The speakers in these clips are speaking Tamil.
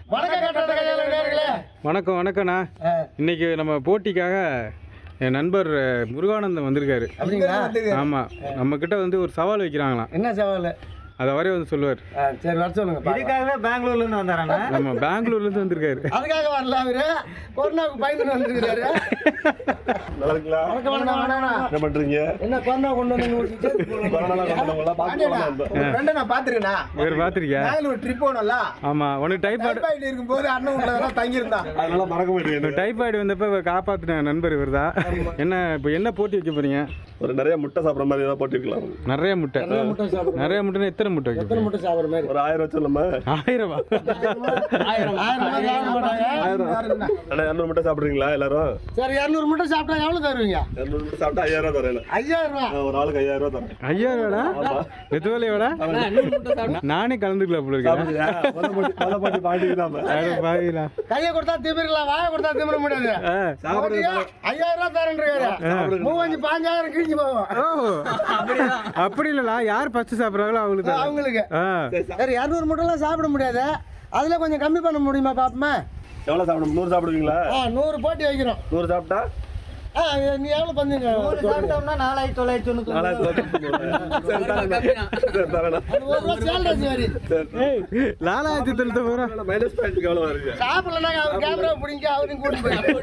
வணக்கம் கட்டட கையாளர் நேயர்களே. வணக்கம் வணக்கண்ணா இன்னைக்கு நம்ம போட்டிக்காக என் நண்பர் அஹ், முருகானந்தம் வந்திருக்காரு அப்படிங்களா ஆமாம் நம்ம கிட்ட வந்து ஒரு சவால் வைக்கிறாங்களாம் என்ன சவால் அதை வரை வந்து சொல்லுவார் சரி வர சொல்லுங்க பாக்கலாம். இதுக்காகவே பெங்களூர்ல இருந்து வந்தாராங்க நம்ம பெங்களூர்லேருந்து வந்திருக்காரு அதுக்காக வரல அவரு கொரோனாவுக்கு பயந்து வந்துருக்காரு நல்லா இருக்கீங்களா வணக்கம் வணக்கம் வணக்கம் என்ன பண்றீங்க என்ன கொரோனா கொண்டு வந்து கொரோனாலாம் கொண்டு வந்தவங்களா பார்த்து போலாம் ஃப்ரெண்டை நான் பார்த்துருக்கேனா இவர் பார்த்துருக்கியா பெங்களூர் ட்ரிப் போனோம்ல ஆமாம் உனக்கு டைபாய்டு டைபாய்டு இருக்கும்போது அண்ணன் உள்ள தங்கியிருந்தான் அதனால மறக்க மாட்டேங்குது டைபாய்டு வந்தப்ப இவர் காப்பாற்றின நண்பர் இவர் தான் என்ன இப்போ என்ன போட்டி வைக்க போறீங்க ஒரு நிறைய முட்டை சாப்பிட்ற மாதிரி ஏதாவது போட்டுருக்கலாம் நிறைய முட்டை முட்டை சாப்பிடுறோம் நிறைய முட்டைன்னா எத்தனை முட்டை வைக்க எத்தனை முட்டை சாப்பிடுற மாதிரி ஒரு ஆயிரம் வச்சிடலாமா ஆயிரம் ஆயிரம் ரூபாய் சாப்பிட மாட்டாங்க அண்ணா இரநூறு முட்டை சாப்பிட்றீங்களா எல்லாரும் சரி இரநூறு முட்டை சாப்பிட்டா எவ்வளோ தருவீங்க இரநூறு முட்டை சாப்பிட்டா ஐயாயிரம் ரூபா தரேன் ஐயாயிரம் ரூபா நான் ஒரு ஆளுக்கு ஐயாயிரம் ரூபா தரேன் ஐயாயிரம்டா வெத்துவலையோட நானே கலந்துக்கலாம் போல இருக்கேன் சாப்பிடுறியா? முதல் போட்டி முதல் போட்டி பாட்டிக்கு தான் அட பாவிலா கையை கொடுத்தா திமிரலாம் வாயை கொடுத்தா திமிர முடியாது சாப்பிடுறது ஐயாயிரம் ரூபா தரேன் மூவஞ்சு பாஞ்சாயிரம் கிழிஞ்சு போவோம் ஓ அப்படி இல்லைண்ணா யார் ஃபர்ஸ்ட் சாப்பிட்றாங்களோ அவங்களுக்கு தான். அவங்களுக்கு ஆ சரி இரநூறு முட்டைலாம் சாப்பிட முடியாது அதில் கொஞ்சம் கம்மி பண்ண முடியுமா பாப்போமா எவ்வளோ சாப்பிடும் நூறு சாப்பிடுவீங்களா ஆ நூறு போட்டி வைக்கிறோம் நூறு சாப்பிட்டா ஆ நீ எவ்வளோ பண்ணுங்க சாப்பிட்டோம்னா நாலாயிரத்தி தொள்ளாயிரத்தி தொண்ணூத்தி நாலாயிரத்தி தொள்ளாயிரத்தி சரி தரேண்ணா. சரி தரேண்ணா. ஒரு ரூபா சேலரி வரி ஏய் நாலாயிரத்தி தொண்ணூத்தொம்பது ரூபா மைனஸ் பாயிண்ட்டுக்கு எவ்வளோ வருது சாப்பிடலனாங்க அவர் கேமரா பிடிங்க அவரையும் கூட்டு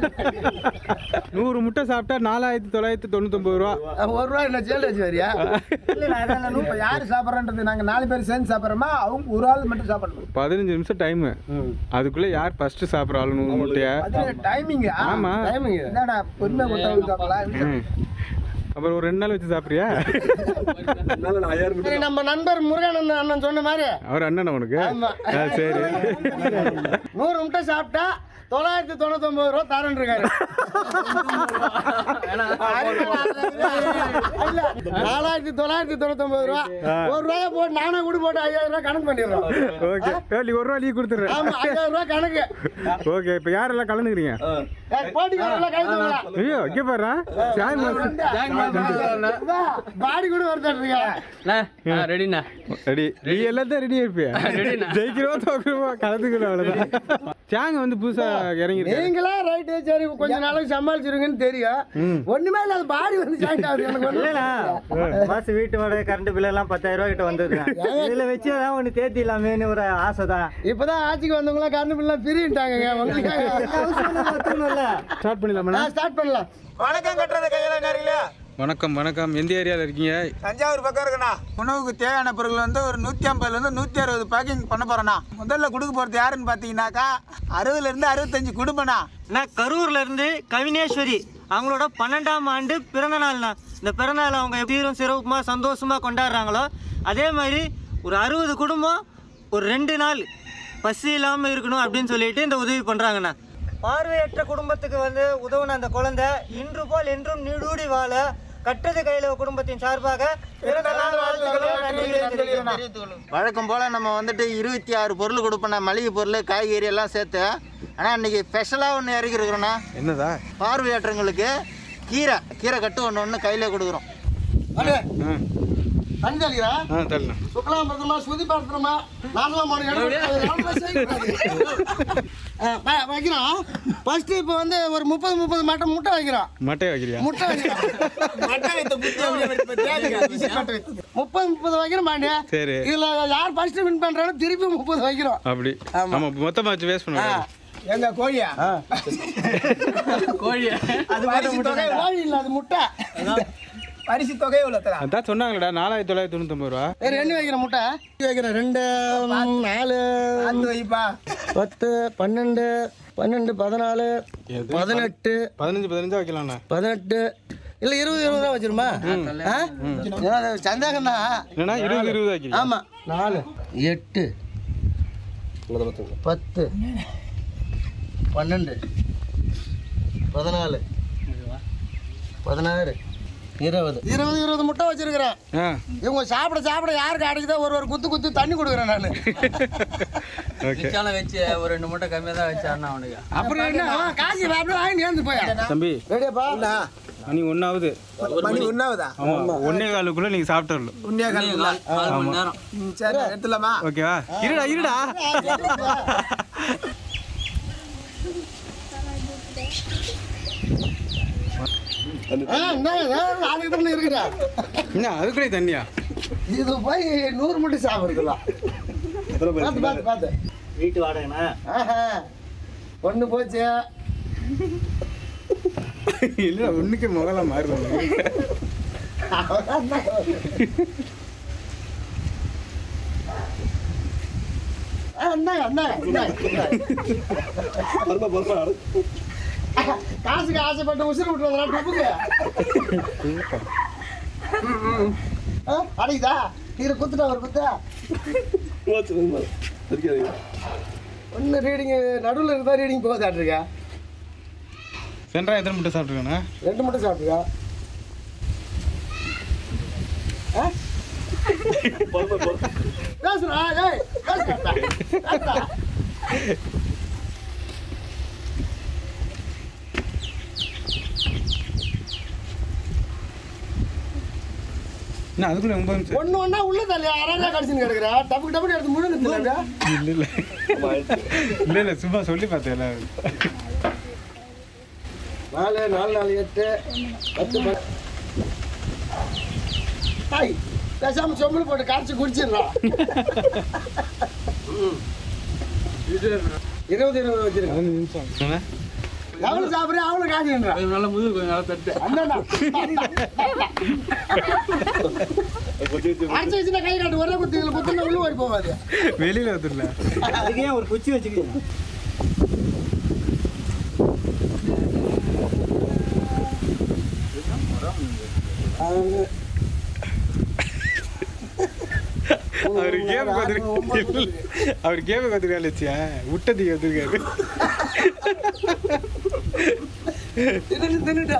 போய் நூறு முட்டை சாப்பிட்டா நாலாயிரத்தி தொள்ளாயிரத்தி தொண்ணூத்தொம்பது ரூபா ஒரு ரூபா என்ன சேலரி வரியா இப்போ யார் சாப்பிட்றன்றது நாங்கள் நாலு பேர் சேர்ந்து சாப்பிட்றோமா அவங்க ஒரு ஆள் மட்டும் சாப்பிடணும் பதினஞ்சு நிமிஷம் டைமு அதுக்குள்ள யார் ஃபர்ஸ்ட் சாப்பிட்றாலும் நூறு முட்டைய அது டைமிங் ஆமா டைமிங் என்னடா பொறுமை கொண்டவங்க சாப்பிடலாம் ம். அப்புறம் ஒரு ரெண்டு நாள் வச்சு சாப்பிட்றியா அதனால நான் ஐயாயிரம் முட்டை சரி நம்ம நண்பர் முருகானந்தன் அண்ணன் சொன்ன மாதிரி அவர் அண்ணன் உனக்கு ஆமா. ஆ, சரி நூறு முட்டை சாப்பிட்டா தொள்ளாயிரத்தி தொண்ணூத்தொன்பது ரூபா தரேன் இருக்காரு இல்ல, நாலாயிரத்தி தொள்ளாயிரத்தி தொண்ணூத்தொன்பது ரூபா ஒரு ரூபாய போட்டு நானே கூட போட்டு ஐயாயிரம் ரூபாய் கணக்கு பண்ணிடுறோம் ஓகே ஏ, நீ ஒரு ரூபா நீ கொடுத்துட்றேன் ஆமா ஐயாயிரம் ரூபாய் கணக்கு ஓகே இப்போ யாரெல்லாம் கலந்துக்கிறீங்க ஏய், போட்டிக்கு வரலாம் கை தூக்கல ஐயோ இங்கே பாரு பாடி கூட வருதுங்க ரெடிண்ணா ரெடி நீ எல்லாத்தையும் ரெடியா இருப்பியா ஜெயிக்கிறோம் தோக்குறோமோ கலந்துக்கிறோம் அவ்வளோதான் சாங் வந்து புதுசா இறங்கிருக்காரு நீங்களா ரைட்டு சரி கொஞ்ச நாளைக்கு சமாளிச்சிருங்கன்னு தெரியும் ஒண்ணுமே இல்லாத பாடி வந்து ஜாயின் ஆகுது எனக்கு ஒண்ணு பஸ் வீட்டு வாடகை கரண்ட் பில் எல்லாம் பத்தாயிரம் ரூபாய் கிட்ட வந்ததுங்க இதுல வச்சு ஏதாவது ஒண்ணு தேத்திடலாமேன்னு ஒரு ஆசை தான் இப்பதான் ஆட்சிக்கு வந்தவங்களாம் கரண்ட் பில்லாம் பிரிட்டாங்க உங்களுக்காக ஸ்டார்ட் பண்ணிடலாமா ஸ்டார்ட் பண்ணலாம் வணக்கம் கட்டுறது கையில நேரில வணக்கம் வணக்கம் எந்த ஏரியாவில் இருக்கீங்க தஞ்சாவூர் பக்கம் இருக்குண்ணா உணவுக்கு தேவையான பொருள் வந்து ஒரு நூற்றி ஐம்பதுலேருந்து நூற்றி அறுபது பேக்கிங் பண்ண போகிறேண்ணா முதல்ல கொடுக்க போகிறது யாருன்னு பார்த்தீங்கன்னாக்கா அறுபதுலேருந்து அறுபத்தஞ்சு குடும்பம்ண்ணா நான் கரூர்ல இருந்து கவினேஸ்வரி அவங்களோட பன்னெண்டாம் ஆண்டு பிறந்த நாள்ண்ணா இந்த பிறந்த நாள் அவங்க தீரும் சிறப்புமா சந்தோஷமா கொண்டாடுறாங்களோ அதே மாதிரி ஒரு அறுபது குடும்பம் ஒரு ரெண்டு நாள் பசி இல்லாமல் இருக்கணும் அப்படின்னு சொல்லிட்டு இந்த உதவி பண்ணுறாங்கண்ணா பார்வையற்ற குடும்பத்துக்கு வந்து உதவுன அந்த குழந்தை இன்று போல் என்றும் நீடூடி வாழ கட்டது கையில குடும்பத்தின் சார்பாக பிறந்த நாள் வாழ்த்துக்களும் நன்றிகளையும் தெரிவித்துக் கொள்ளும். வழக்கம் போல் நம்ம வந்துட்டு இருபத்தி ஆறு பொருள் கொடுப்போம் மளிகை பொருள் காய்கறி எல்லாம் சேர்த்து ஆனால் இன்னைக்கு ஸ்பெஷலாக ஒன்று இறக்கிருக்கிறோண்ணா என்னதா பார்வையாற்றங்களுக்கு கீரை கீரை கட்டு ஒன்று ஒன்று கையில் கொடுக்குறோம் ஆ தண்ணி தெளிக்கிறா ஆ தரலாம் சுக்கலாம் பத்திரமா சுதி படுத்துறோமா நாசமா போன வைக்கிறோம் ஃபர்ஸ்ட் இப்போ வந்து ஒரு முப்பது முப்பது மட்டை முட்டை வைக்கிறோம் மட்டை வைக்கிறியா முட்டை வைக்கிறோம் முப்பது முப்பது வைக்கிறோம் பாண்டிய சரி இதுல யார் ஃபர்ஸ்ட் வின் பண்றாலும் திருப்பி முப்பது வைக்கிறோம் அப்படி ஆமா மொத்தமா வச்சு வேஸ்ட் பண்ணுவாங்க எங்க கோழியா கோழி அது பரிசு தொகை கோழி இல்ல அது முட்டை பரிசு தொகை எவ்வளோ தரா அதான் சொன்னாங்கடா நாலாயிரத்தி தொள்ளாயிரத்தி தொண்ணூத்தொம்பது ரூபா சரி எண்ணி வைக்கிற முட்டை வைக்கிறேன் ரெண்டு ம், நாலு பார்த்து வைப்பா பத்து பன்னெண்டு பன்னெண்டு பதினாலு பதினெட்டு பதினஞ்சு பதினஞ்சா வைக்கலாம்ண்ணா பதினெட்டு இல்ல இருபது இருபது ரூபா வச்சிருமா ஆ? ஏன்னா அது சந்தேகம் தான் என்னன்னா இருபது இருபது வைக்கிறீங்க ஆமா நாலு எட்டு பத்து பன்னெண்டு பதினாலு பதினாறு இருபது இருபது இருபது முட்டை வச்சிருக்கிறேன் ஆ இவங்க சாப்பிட சாப்பிட யாருக்கு அடைக்குதோ ஒரு ஒரு குத்து குத்து தண்ணி கொடுக்குறேன் நான் ஓகே மிச்சால வச்சு ஒரு ரெண்டு மூட்டை கம்மியாக தான் வச்சாருண்ணா அவனுக்கு அப்புறம் என்ன அவன் காசு அப்படியே வாங்கி நேர்ந்து போய் தம்பி ரெடியாப்பா மணி ஒன்றாவது மணி ஒன்றாவதா ஆமா ஒன்னே காலுக்குள்ள நீங்க சாப்பிட்டுறலாம் உண்மையா கால் கால் மணி நேரம் சரி எடுத்துலாமா ஓகேவா இருடா இருடா ஆ, இந்தாங்க, இந்தாங்க, அதுக்கு தானே இருக்குடா என்ன அதுக்குள்ளே தண்ணியா இது போய் நூறு மட்டும் சாப்பிடுக்கலாம் எத்தனை பேர் பார்த்து பார்த்து பார்த்து வீட்டு வாடகைண்ணா ஆஹா ஒன்று போச்சு இல்லை ஒன்றுக்கே முதல்ல மாறுவாங்க அவ்வளவுதான். ஆ, இந்தாங்க, இந்தாங்க, இந்தாங்க, இந்தாங்க. பரப்பா பரப்பா காசுக்கு ஆசைப்பட்டு உசுறு விட்டு வந்தா டப்புக்கு ஆ, அடிக்குதா இதில் குத்துட்டா ஒரு குத்தா தெரியாதீங்க ஒன்று ரீடிங் நடுவில் இருந்தால் ரீடிங் போக சாப்பிட்ருக்கா சென்ட்ரா எத்தனை முட்டை சாப்பிட்ருக்காண்ணா ரெண்டு மட்டும் சாப்பிட்ருக்கா ஆ பரப்பா பரப்பா பேசுறா ஏய் பேசுறா பேசுறா என்ன அதுக்குள்ளே ஒன்பது நிமிஷம் ஒன்று ஒன்றா உள்ள தள்ளி அரை கடிச்சுன்னு கிடக்குறா டப்புக்கு டப்புக்கு எடுத்து முழுங்க இல்லை இல்லை இல்லை இல்லை சும்மா சொல்லி பார்த்தேன் எல்லாரும் நாலு நாலு நாலு எட்டு பத்து பத்து ஹாய் பேசாம சொம்பல் போட்டு கரைச்சி குடிச்சிடுறான் இருபது இருபது வச்சிருக்கேன் பதினஞ்சு நிமிஷம் என்ன? எவ்வளவு சாப்பிட்றேன் அவ்வளவு காசுன்றான் கொஞ்சம் நல்லா முதுகு கொஞ்சம் நல்லா தட்டு அண்ணா கொஞ்சம் வச்சு அரைச்சி வச்சுனா கை காட்டு ஒரே குத்தி இதில் குத்துனா உள்ள ஓடி போகாது வெளியில வந்துடல அதுக்கு ஏன் ஒரு குச்சி வச்சுக்கிறீங்க அவர் கேம் பார்த்துருக்காரு அவர் கேம் பார்த்துருக்காரு லட்சியா விட்டதுக்கு வந்திருக்காரு தின்னு தின்னுட்டா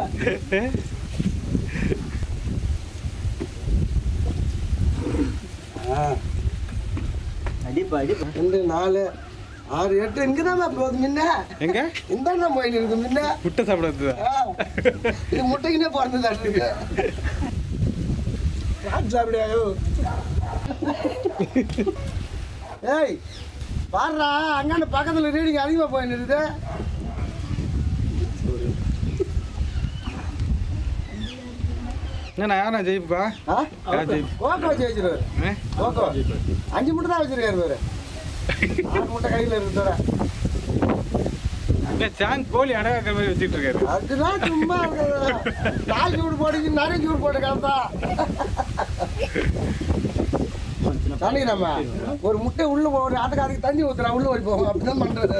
அடிப்பா அடிப்பா ரெண்டு நாலு ஆறு எட்டு இங்கே தான் போகுது முன்ன எங்க இந்த தான் போயின்னு இருக்கு முன்ன முட்டை சாப்பிட வந்ததா ஆ, இது முட்டைக்குனே பிறந்ததா இருக்கு ராஜ் சாப்பிடியாயோ ஏய் பாடுறா அங்கான பக்கத்தில் ரீடிங் அதிகமாக போயின்னு இருக்குது என்ன யாரா ஜெயிப்பா ஆ யார் ஜெயிப்பு கோகோ ஜெயிச்சிருவாரு ஆ? கோகோ அஞ்சு முட்டை தான் வச்சிருக்காரு பாரு ஆறு முட்டை கையில் இருக்கிற என்ன சாங் கோழி அடகாக்கிற மாதிரி வச்சுட்டு இருக்காரு அதுதான் சும்மா கால் சூடு போட்டு நிறைய சூடு போட்டு கிளம்பா தண்ணி நம்ம ஒரு முட்டை உள்ள ஒரு அதுக்கு அதுக்கு தண்ணி ஊத்துறா உள்ள ஓடி போவோம் அப்படிதான் பண்றது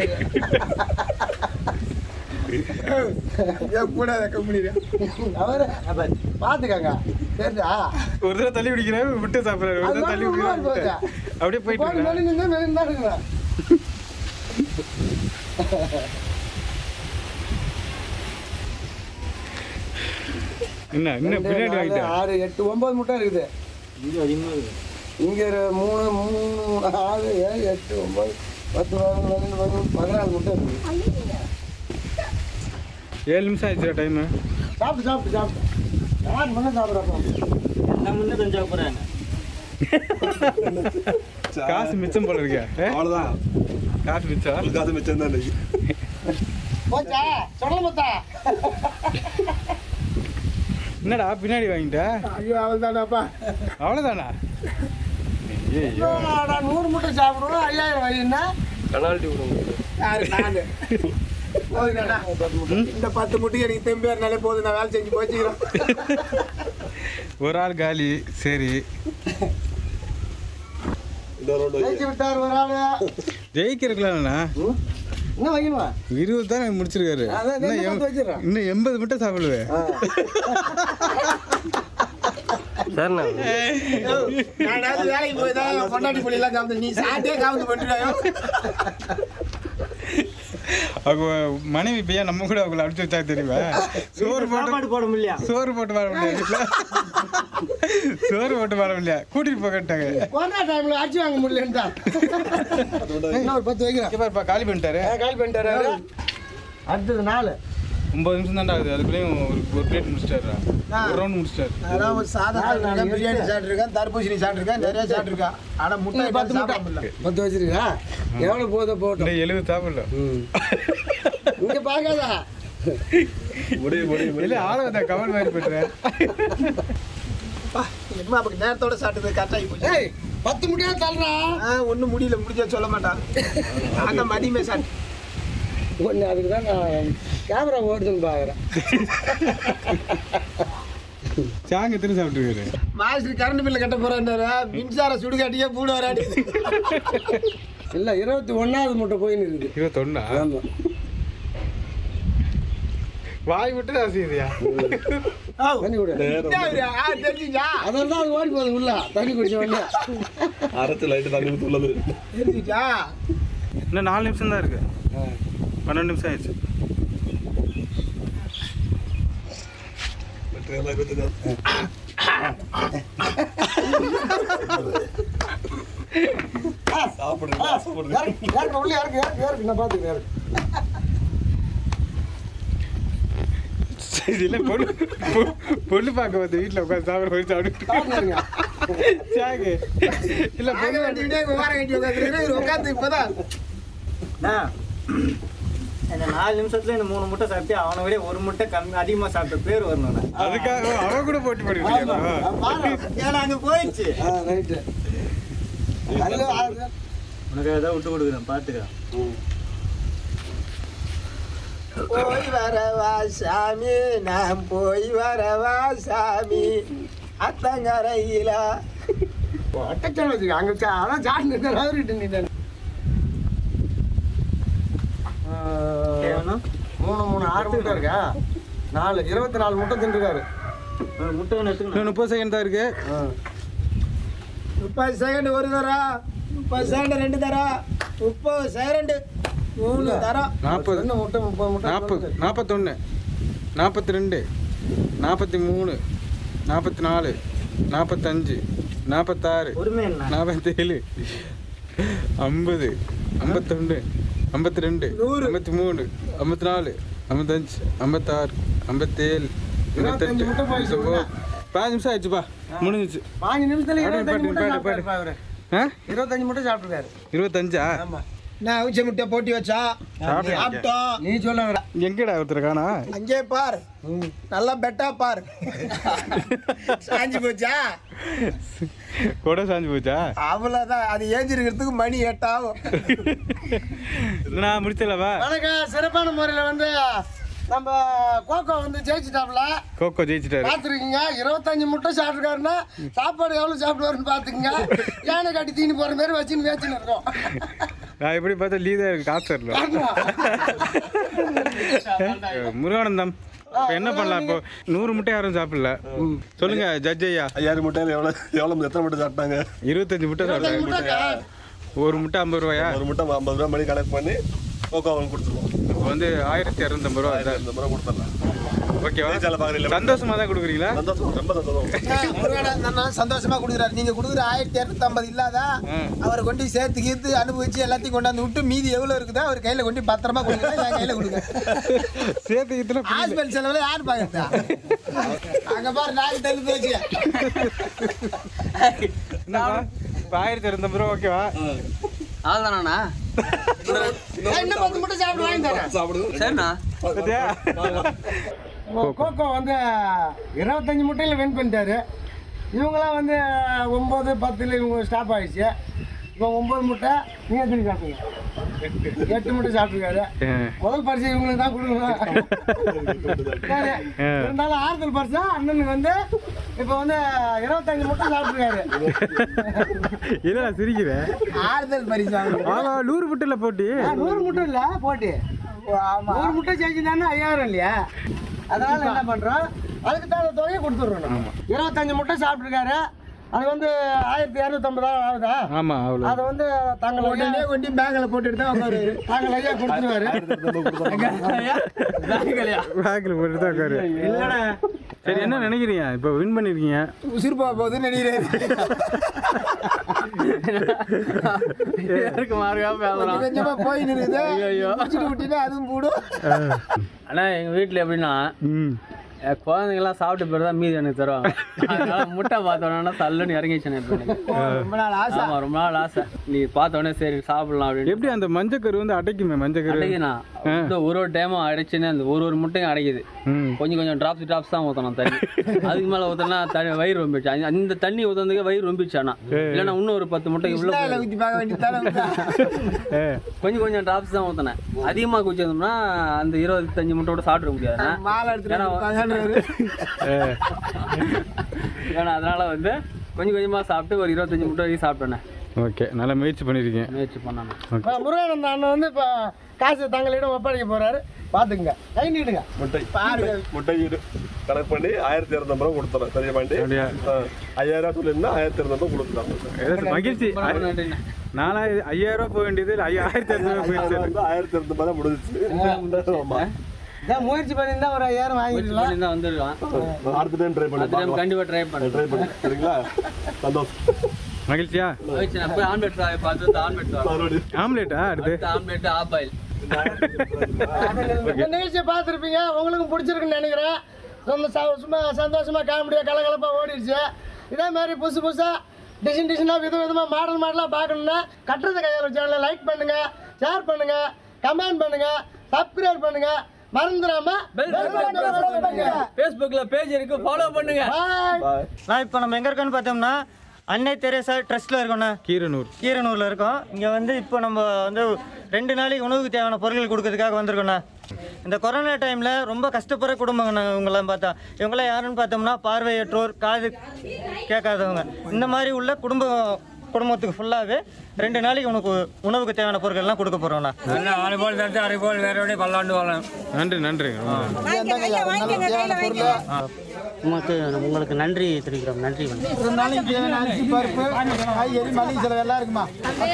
கூட வைக்க முடியல அவரு பாத்துக்கங்க சரிதா ஒரு தடவை தள்ளி பிடிக்கிறாரு முட்டை சாப்பிடுறாரு ஒரு அது தடவை தள்ளி மாதிரி உள்ள பிடிக்கிறாரு போகுது. அப்படியே போயிட்டு போய் இருக்காரு வெளியே நின்று வெளியே தான் இருக்கிறேன் என்ன இன்னும் பின்னாடி ரெண்டு, நாலு, வாங்கிட்டேன் ஆறு எட்டு ஒன்பது முட்டை இருக்குது இங்கே அதிகமாக இருக்குது இங்க ஒரு மூணு மூணு ஆறு ஏழு எட்டு ஒன்பது பத்து பதினொன்று பன்னெண்டு பதிமூணு பதினாலு முட்டை இருக்குது ஏழு நிமிஷம் ஆயிடுச்சு டைமு சாப்பிட்டு சாப்பிட்டு சாப்பிட்டு யார் முன்னே சாப்பிட்றப்போ என்ன முன்னே கொஞ்சம் போகிறாங்க காசு மிச்சம் போல இருக்கே ஏ? அவ்வளோதான் காசு மிச்சம் உங்களுக்கு அது மிச்சம் தான் இன்னைக்கு போச்சா சொல்ல மொத்தா என்னடா பின்னாடி வாங்கிட்ட ஐயோ அவள் தானாப்பா அவ்வளோதானா ஐயோ நான் நூறு முட்டை சாப்பிடுவோம் ஐயாயிரம் வயசுன்னா பெனால்ட்டி விடுங்க யாரு நானு போதுங்கண்ணா. இந்த பத்து முட்டைக்கு எனக்கு தெம்பு இருந்தாலே போதும் நான் வேலை செஞ்சு போச்சுக்கிறேன் ஒரு ஆள் காலி சரி இந்த ரவுண்டு ஜெயிச்சு விட்டார் ஒரு ஆளு ஜெயிக்கிறதுக்கலாம்ண்ணா என்ன வைக்கணுமா இருபது தான் முடிச்சிருக்காரு அதான் இன்னும் ரெண்டு எம்- பத்து வச்சிடுறேன். இன்னும் எண்பது மட்டும் சாப்பிடுவேன் நானாவது வேலைக்கு போய் தான் பொண்டாட்டி புள்ளியெல்லாம் காமிச்சு நீ சாப்பிட்டே காமிச்சு பண்ணிட்டாயோ அவங்க மனைவி பையன் நம்ம கூட அவங்கள அடிச்சு வச்சா தெரியுமா சோறு போட்டு சாப்பாடு போட முடியல சோறு போட்டு வர முடியாது வீட்டுல. சோறு போட்டு வர முடியாது கூட்டிட்டு போகட்டாங்க கொரோனா டைம்ல அடிச்சு வாங்க முடியலன்னு தான் இன்னும் ஒரு பத்து வைக்கிறேன் பாருப்பா காலி பண்ணிட்டாரு கால் பண்ணிட்டாரு அவரு. அடுத்தது நாலு ஒன்பது நிமிஷம் தான்டா ஆகுது அதுக்குள்ளேயும் ஒரு ஒரு பிளேட் முடிச்சிட்டாரு ஒரு ரவுண்ட் முடிச்சிட்டாரு அதான் ஒரு சாதம் சாப்பிட்ருக்கேன் பிரியாணி சாப்பிட்ருக்கேன் தர்பூசணி சாப்பிட்ருக்கேன் நிறைய சாப்பிட்ருக்கேன் ஆனால் முட்டை இன்னும் பத்து சாப்பிட முட்டை முடியல பத்து வச்சிருக்கா எவ்வளவு போதோ போட்டோம் இன்னும் எழுபது சாப்பிடல இங்க பார்க்காத முடியும் முடியும் இல்ல ஆள வந்தா கமல் மாதிரி பண்றேன் என்ன அப்படி நேரத்தோட சாப்பிட்டது கரெக்டாகி போச்சு ஏய் பத்து முடியா தள்ளுறா ஆ ஒன்றும் முடியல முடிஞ்சா சொல்ல மாட்டான் அந்த மதியமே சாப்பிட்டு ஒன்று அதுக்கு தான் நான் கேமரா ஓடுதுன்னு பார்க்குறேன் சாங்க எத்தனை சாப்பிட்டுருக்காரு மாஸ்டர் கரண்ட் பில்லு கட்ட போறாரு மின்சார சுடுகாட்டியே பூட வராடி இல்லை இருபத்தி ஒன்றாவது முட்டை போயின்னு இருக்குது இருபத்தொன்னா ஆமாம் வாய் மட்டும் தான் செய்யுதியா தண்ணி குடி தெரிஞ்சுச்சா அதனால தான் அது ஓடி போகுது உள்ள தண்ணி குடிச்ச உடனே அரைச்சு லைட்டு தண்ணி ஊற்றி உள்ளது தெரிஞ்சுச்சா இன்னும் நாலு நிமிஷம் தான் இருக்கு பன்னெண்டு நிமிஷம் ஆயிடுச்சு ட்ரெயினில் கொடுத்துருக்காரு சாப்பிடுங்க சாப்பிடுங்க யாருக்கு யாருக்கு உள்ள யாருக்கு யாருக்கு யாருக்கு நான் பார்த்துக்கிறேன் யாருக்கு இல்ல பொண்ணு பொ- பொண்ணு பார்க்க வந்து வீட்டுல உட்காந்து சாப்பிட போய் சாப்பிட்டு சாப்பிடுங்க சாகு இல்ல பொண்ணு கட்டிக்கிட்டே குமார கட்டி உட்காந்துருக்கிறேன் இவர் உட்காந்து இப்பதான் அண்ணா, இந்த நாலு நிமிஷத்துல இந்த மூணு முட்டை சாப்பிட்டு அவனை விட ஒரு முட்டை கம்மி அதிகமா சாப்பிட்ட பேர் வரணும் அதுக்காக அவன் கூட போட்டி பண்ணிருக்கா ஏன்னா அங்க போயிடுச்சு ஆ ரைட்டு அதில் உனக்கு ஏதாவது விட்டு கொடுக்குறேன் பாத்துக்க போய் வரவா சாமி நான் போய் வரவா சாமி அத்தங்கரையில அட்டச்சான வச்சுக்க அங்கே சா அதான் சாட்டு நிற்கிற அவர்கிட்ட நீ ஏன்னா, மூணு மூணு ஆறு முட்டை இருக்கா நாலு இருபத்தி நாலு முட்டை தின்றுருக்காரு ஒரு முட்டை ஒன்று எடுத்துக்கணும் முப்பது செகண்ட் தான் இருக்கு முப்பது செகண்ட் ஒரு தரம் முப்பது செகண்ட் ரெண்டு தரம் முப்பது செகண்ட் மூணு தரம் நாற்பது என்ன முட்டை முப்பது முட்டை நாற்பது நாற்பத்தொன்று நாற்பத்தி ரெண்டு நாற்பத்தி மூணு நாற்பத்தி நாலு நாற்பத்தஞ்சு நாற்பத்தாறு பொறுமை என்ன நாற்பத்தேழு ஐம்பது ஐம்பத்தொன்று ஐம்பத்தி ரெண்டு ஐம்பத்தி மூணு ஐம்பத்தி நாலு ஐம்பத்தஞ்சு ஐம்பத்தாறு ஐம்பத்தேழு இருபத்தெட்டு முட்டை போயிடுச்சு இருபத்தொம்போது. பதினஞ்சு நிமிஷம் ஆயிடுச்சுப்பா முடிஞ்சிச்சு பாஞ்சு நிமிஷத்துல பாடு, இருபத்தஞ்சு முட்டை பாடு, பாடு. சாப்பிட்டாரு அவரு ஆ இருபத்தஞ்சு முட்டை சாப்பிட்டுருக்காரு இருபத்தஞ்சா நான் அவிச்ச முட்டை போட்டி வச்சா சாப்பிட்டு சாப்பிட்டோம் நீ சொல்ல வர எங்கடா ஒருத்தர் காணா அங்கே பார் நல்லா பெட்டா பார் சாஞ்சி போச்சா கொடை சாஞ்சு போச்சா அவ்வளோதான் அது ஏஞ்சிருக்கிறதுக்கு மணி எட்டாகும் நான் முடிச்சலவா வணக்கம் சிறப்பான முறையில் வந்து நம்ம கோகோ வந்து ஜெயிச்சிட்டாப்ல கோகோ ஜெயிச்சிட்டாரு பார்த்துருக்கீங்க இருபத்தஞ்சு முட்டை சாப்பிட்ருக்காருன்னா சாப்பாடு எவ்வளோ சாப்பிடுவாருன்னு பார்த்துக்குங்க யானை காட்டி தீனி போகிற மாதிரி வச்சுன்னு வேச்சுன்னு இருக்கோம் நான் எப்படி பார்த்தா லீதா இருக்கு காசு தரல முருகானந்தம் இப்போ என்ன பண்ணலாம் இப்போ நூறு முட்டை யாரும் சாப்பிடல சொல்லுங்க ஜட்ஜ் ஐயா ஐயாயிரம் முட்டையில் எவ்வளோ எவ்வளோ எத்தனை முட்டை சாப்பிட்டாங்க இருபத்தஞ்சு முட்டை சாப்பிட்டாங்க முட்டை ஒரு முட்டை ஐம்பது ரூபாயா ஒரு முட்டை ஐம்பது ரூபா மணி கணக்கு பண்ணி கோகோ அவங்களுக்கு கொடுத்துருவோம் இப்போ வந்து ஆயிரத்தி இரநூத்தம்பது ரூபா வருதா? இந்த முறை கொடுத்துடலாம் ஓகேவா ஜெயிச்சால பார்க்குறீங்களா சந்தோஷமா தான் கொடுக்குறீங்களா சந்தோஷம் ரொம்ப சந்தோஷம் முருகானந்தம் சந்தோஷமா கொடுக்குறாரு நீங்க கொடுக்குற ஆயிரத்தி இரநூத்தம்பது இல்லாத அவரை கொண்டு சேர்த்து கீர்த்து அனுபவிச்சு எல்லாத்தையும் கொண்டாந்து விட்டு மீதி எவ்வளவு இருக்குதோ அவர் கையில கொண்டு பத்திரமா கொடுக்குறேன் என் கையில கொடுங்க சேர்த்து இத்தனை ஹாஸ்பிட்டல் செலவுல யார் பாக்குறா அங்க பாரு நாய் தள்ளி போச்சு என்னப்பா இப்போ ஆயிரத்தி இரநூத்தம்பது ரூபா ஓகேவா அவ்வளோதானா இன்னும் பத்து முட்டை சாப்பிட்டு வாங்கி தரேன் சாப்பிடுங்க சரிண்ணா பார்த்தியா? கோகோ வந்து இருபத்தஞ்சு முட்டையில் வின் பண்ணிட்டாரு இவங்களாம் வந்து ஒம்பது பத்தில் இவங்க ஸ்டாப் ஆயிடுச்சு இப்போ ஒம்பது முட்டை நீங்கள் எத்தனை சாப்பிட்டீங்க எட்டு முட்டை சாப்பிட்டுருக்காரு ஆ. முதல் பரிசு இவங்களுக்கு தான் கொடுக்கணும் சரி. ஆ. இருந்தாலும் ஆறுதல் பரிசா அண்ணனுக்கு வந்து இப்போ வந்து இருபத்தஞ்சு முட்டை சாப்பிட்டுருக்காரு என்னடா சிரிக்கிறேன் ஆறுதல் பரிசு வாங்கணும். ஆமா நூறு முட்டையில் போட்டி ஆ, நூறு முட்டை இல்லை போட்டி நூறு முட்டை செஞ்சுதானே ஐயாயிரம் இல்லையா அதனால என்ன பண்றோம் அதுக்கு தகுந்த தொகையை கொடுத்துட்றோம் நம்ம இருபத்தஞ்சு முட்டை சாப்பிட்டுருக்காரு அது வந்து ஆயிரத்தி இரநூத்தம்பது ரூபா ஆகுதா ஆமா அவ்வளோ அதை வந்து தாங்கள் உடனே ஐயா கொண்டு பேங்க்ல போட்டுட்டு தான் உட்காருவாரு தாங்கள் ஐயா கொடுத்துருவாரு பேக்கில் போட்டு தான் உட்காரு இல்லைண்ணா சரி என்ன நினைக்கிறீங்க இப்போ வின் பண்ணிருக்கீங்க உசுறு போக போகுதுன்னு நினைக்கிறேன் யாருக்கு மார்க்காம பேசுறான் கொஞ்சம் கொஞ்சமா போய் நிறுது முடிச்சுட்டு விட்டுட்டு அதுவும் போடும் அண்ணா எங்கள் வீட்டில் எப்படின்னா ம் என் குழந்தைங்கலாம் சாப்பிட்ட பிறகு தான் மீதி எனக்கு தருவாங்க அதனால முட்டை பார்த்தோன்னா சல்லுன்னு இறங்கிச்சு இப்போ எனக்கு ரொம்ப நாள் ஆசை ஆமா ரொம்ப நாள் ஆசை நீ பார்த்த உடனே சரி சாப்பிடலாம் அப்படின்னு எப்படி அந்த மஞ்சக்கரு வந்து அடைக்குமே மஞ்சக்கரு அடைக்குண்ணா இந்த ஒரு ஒரு டைமும் அடைச்சுன்னு அந்த ஒரு ஒரு முட்டையும் அடைக்குது ம் கொஞ்சம் கொஞ்சம் டிராப்ஸ் டிராப்ஸ் தான் ஊற்றணும் தண்ணி அதுக்கு மேலே ஊற்றினா தண்ணி வயிறு ரொம்பிச்சு அந்த- அந்த தண்ணி ஊற்றுறதுக்கு வயிறு ரொம்பிச்சு ஆனால் இல்லைன்னா இன்னும் ஒரு பத்து முட்டைக்கு உள்ள இஸ்லாமில் ஊற்றி பார்க்க வேண்டியதானே ஏ கொஞ்சம் கொஞ்சம் டிராப்ஸ் தான் ஊற்றினேன் அதிகமாக குச்சிருந்தோம்னா அந்த இருபத்தஞ்சு முட்டை கூட சாப்பிட முடியாது மாலை எடுத்துட்டு ஏன்னா- வந்து உட்கார்ந்தாரு. ஏன்னா அதனால வந்து கொஞ்சம் கொஞ்சமாக சாப்பிட்டு ஒரு இருபத்தஞ்சு முட்டை வரைக்கும் சாப்பிட்டேனே ஓகே நல்லா முயற்சி பண்ணியிருக்கீங்க முயற்சி பண்ணேன் இப்போ முருகானந்த அண்ணன் வந்து இப்போ காசு தங்களிடம் ஒப்படைக்க போறாரு பார்த்துக்குங்க கை நீடுங்க முட்டை முட்டை ஈடு கணக்கு பண்ணி ஆயிரத்தி இரநூத்தம்பது ரூபா கொடுத்துறேன் சரியா பாண்டி அப்படியா? ஆ. ஐயாயிரம் ரூபா சொல்லியிருந்தா ஆயிரத்தி இரநூத்தம்பது கொடுத்துட்டாங்க ஏதோ மகிழ்ச்சி நன்றிண்ணே நாலாயிரம் ஐயாயிரம் ரூபாய் போக வேண்டியது இல்லை ஐயா ஆயிரத்தி இரநூறு போயிடுச்சு வந்து ஆயிரத்தி இரநூத்தம்பது தான் முடிஞ்சிச்சு ஆமா இதான் முயற்சி பண்ணியிருந்தா ஒரு ஐயாயிரம் வாங்கிடலாம் பண்ணி தான் வந்துருக்கான் அடுத்த டைம் ட்ரை பண்ணி அடுத்த டைம் கண்டிப்பாக ட்ரை பண்ணுறேன் ட்ரை பண்ணி சரிங்களா சந்தோஷம் மகிழ்ச்சியா நான் போய் ஆம்லெட் பார்த்து ஆம்லெட் மறுபடியும் ஆம்லேட்டா அடுத்து ஆம்லெட் ஆஃப் ஆயில் இந்த நிகழ்ச்சியை பார்த்துருப்பீங்க உங்களுக்கும் பிடிச்சிருக்குன்னு நினைக்கிறேன் ரொம்ப ச- சும்மா சந்தோஷமாக காமெடியாக கலகலப்பாக ஓடிடுச்சு இதே மாதிரி புதுசு புதுசாக டிசைன் டிசைனாக வித விதமாக மாடல் மாடலாக பார்க்கணுன்னா கட்டுறது கையால் சேனலை லைக் பண்ணுங்கள் ஷேர் பண்ணுங்கள் கமெண்ட் பண்ணுங்கள் சப்ஸ்கிரைப் பண்ணுங்கள் மறந்துடாம ஃபேஸ்புக்கில் பேஜ் இருக்கு ஃபாலோ பண்ணுங்க பாய் நான் இப்போ நம்ம எங்கே இருக்கோன்னு பார்த்தோம்னா அன்னை தெரேசா ட்ரஸ்ட்டில் இருக்கோண்ணா கீரனூர் கீரனூரில் இருக்கோம் இங்கே வந்து இப்போ நம்ம வந்து ரெண்டு நாளைக்கு உணவுக்கு தேவையான பொருட்கள் கொடுக்கறதுக்காக வந்திருக்கோண்ணா இந்த கொரோனா டைமில் ரொம்ப கஷ்டப்படுற குடும்பங்கண்ணா இவங்கெல்லாம் பார்த்தா இவங்களாம் யாருன்னு பார்த்தோம்னா பார்வையற்றோர் காது கேட்காதவங்க இந்த மாதிரி உள்ள குடும்பம் குடும்பத்துக்கு ஃபுல்லாகவே ரெண்டு நாளைக்கு உனக்கு உணவுக்கு தேவையான பொருட்கள்லாம் கொடுக்க போகிறோண்ணா அரைபோல் தடுத்து அரைபோல் வேற எப்படி பல்லாண்டு வரலாம் நன்றி நன்றி உங்களுக்கு உங்களுக்கு நன்றி தெரிவிக்கிறோம் நன்றி ஒரு நாளைக்கு தேவையான அரிசி பருப்பு காய்கறி மளிகை செலவு எல்லாம் இருக்குமா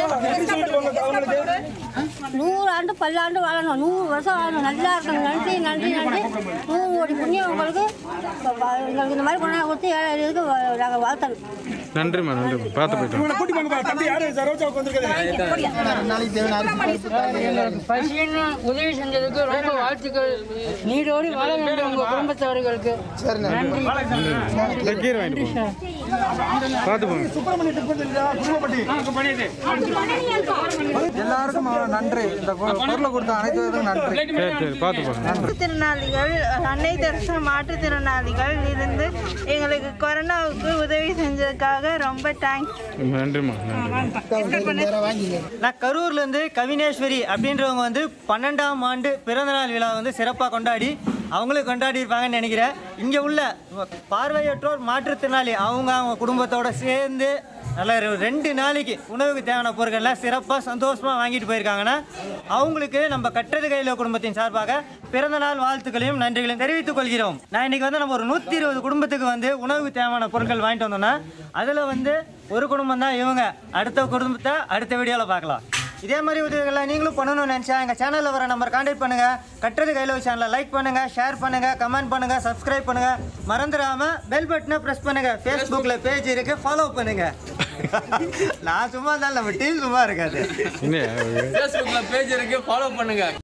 நூறு ஆண்டு பல்லாண்டு வாழணும் நூறு வருஷம் வாழணும் நல்லா இருக்கணும் நன்றி நன்றி நன்றி நூறு கோடி புண்ணியம் உங்களுக்கு எங்களுக்கு இந்த மாதிரி கொண்டாந்து கொடுத்து ஏழை இதுக்கு நாங்கள் வாழ்த்தணும் நன்றிம்மா நன்றிம்மா பார்த்து போயிட்டோம் ரெண்டு நாளைக்கு தேவையான அரிசி பருப்பு பசின்னு உதவி செஞ்சதுக்கு ரொம்ப வாழ்த்துக்கள் நீடோடி வாழ வேண்டும் உங்க குடும்பத்தவர்களுக்கு சரிண்ணா இந்த கீரை வாங்கிட்டு போங்க பார்த்து போங்க எல்லாருக்கும் நன்றி இந்த பொருளை கொடுத்த அனைத்து நன்றி சரி சரி பார்த்து போங்க மாற்றுத்திறனாளிகள் அன்னை தெரசா மாற்றுத்திறனாளிகள் இருந்து எங்களுக்கு கொரோனாவுக்கு உதவி செஞ்சதுக்காக ரொம்ப தேங்க்ஸ் நன்றிம்மா நன்றி வேற வாங்கிங்க நான் கரூர்லேருந்து கவினேஸ்வரி அப்படின்றவங்க வந்து பன்னெண்டாம் ஆண்டு பிறந்தநாள் விழா வந்து சிறப்பாக கொண்டாடி அவங்களும் கொண்டாடி இருப்பாங்கன்னு நினைக்கிறேன் இங்கே உள்ள பார்வையற்றோர் மாற்றுத்திறனாளி அவங்க அவங்க குடும்பத்தோட சேர்ந்து நல்ல ஒரு ரெண்டு நாளைக்கு உணவுக்கு தேவையான பொருட்கள்லாம் சிறப்பாக சந்தோஷமாக வாங்கிட்டு போயிருக்காங்கன்னா அவங்களுக்கு நம்ம கட்டது கையில் குடும்பத்தின் சார்பாக பிறந்தநாள் வாழ்த்துக்களையும் நன்றிகளையும் தெரிவித்துக் கொள்கிறோம் நான் இன்னைக்கு வந்து நம்ம ஒரு நூற்றி இருபது குடும்பத்துக்கு வந்து உணவுக்கு தேவையான பொருட்கள் வாங்கிட்டு வந்தோம்னா அதில் வந்து ஒரு குடும்பம் தான் இவங்க அடுத்த குடும்பத்தை அடுத்த வீடியோவில் பார்க்கலாம் இதே மாதிரி உதவிகளை நீங்களும் பண்ணணும்னு நினச்சா எங்கள் சேனலில் வர நம்பர் கான்டாக்ட் பண்ணுங்கள் கட்டுறது கையில் சேனலை லைக் பண்ணுங்கள் ஷேர் பண்ணுங்கள் கமெண்ட் பண்ணுங்கள் சப்ஸ்கிரைப் பண்ணுங்கள் மறந்துடாமல் பெல் பட்டனை ப்ரெஸ் பண்ணுங்கள் ஃபேஸ்புக்கில் பேஜ் இருக்குது ஃபாலோ பண்ணுங்கள் நான் சும்மா தான் நம்ம டீம் சும்மா இருக்காது என்ன ஃபேஸ்புக்கில் பேஜ் இருக்கு ஃபாலோ பண்ணுங்க